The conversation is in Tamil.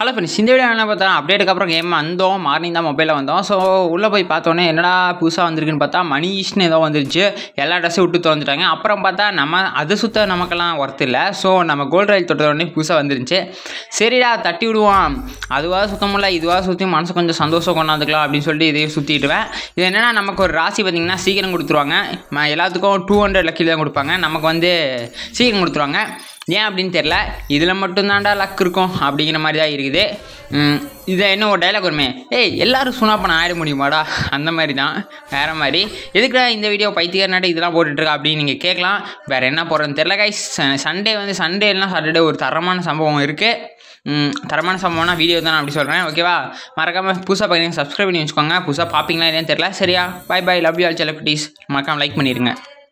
ஹலோ ஃப்ரெண்ட்ஸ் இந்த வீடியோ என்ன பார்த்தா அப்டேட்டுக்கு அப்புறம் கேம் வந்தோம் மார்னிங் தான் மொபைலில் வந்தோம் ஸோ உள்ளே போய் பார்த்தோன்னே என்னடா புதுசாக வந்திருக்குன்னு பார்த்தா மணிஷ்னு ஏதோ வந்துருச்சு எல்லா ட்ரெஸ்ஸும் விட்டு திறந்துட்டாங்க அப்புறம் பார்த்தா நம்ம அது சுத்த நமக்கெல்லாம் ஒர்த் இல்லை ஸோ நம்ம கோல்டு ரயில் தொட்ட உடனே புதுசாக வந்துருந்துச்சு சரிடா தட்டி விடுவோம் அதுவாக சுத்த முடியல இதுவாக சுற்றி மனசு கொஞ்சம் சந்தோஷம் கொண்டாந்துக்கலாம் அப்படின்னு சொல்லிட்டு இதையும் சுற்றிட்டுவேன் இது என்னென்னா நமக்கு ஒரு ராசி பார்த்திங்கன்னா சீக்கிரம் கொடுத்துருவாங்க ம- எல்லாத்துக்கும் டூ ஹண்ட்ரட் லக்கி தான் கொடுப்பாங்க நமக்கு வந்து சீக்கிரம் கொடுத்துருவாங்க ஏன் அப்படின்னு தெரில இதில் மட்டும்தான்டா லக் இருக்கும் அப்படிங்கிற மாதிரி தான் இருக்குது ம், இதை என்ன ஒரு டைலாக் வருமே ஏய் எல்லாரும் சுனாப்பன ஆயிட முடியுமாடா அந்த மாதிரி தான் வேறு மாதிரி எதுக்குடா இந்த வீடியோ பைத்தியக்காரனாட்ட இதெல்லாம் போட்டுட்ருக்கா அப்படின்னு நீங்கள் கேட்கலாம் வேறு என்ன போடுறதுன்னு தெரில கைஸ் சண்டே வந்து சண்டே இல்லைனா சாட்டர்டே ஒரு தரமான சம்பவம் இருக்குது தரமான சம்பவம்னா வீடியோ தான் நான் அப்படி சொல்கிறேன் ஓகேவா மறக்காமல் புதுசாக பார்க்குறீங்க சப்ஸ்கிரைப் பண்ணி வச்சுக்கோங்க புதுசாக பார்ப்பீங்களா இல்லையான்னு தெரில சரியா bye bye love you all செலக்டிஸ் மறக்காமல் லைக் பண்ணிடுங்க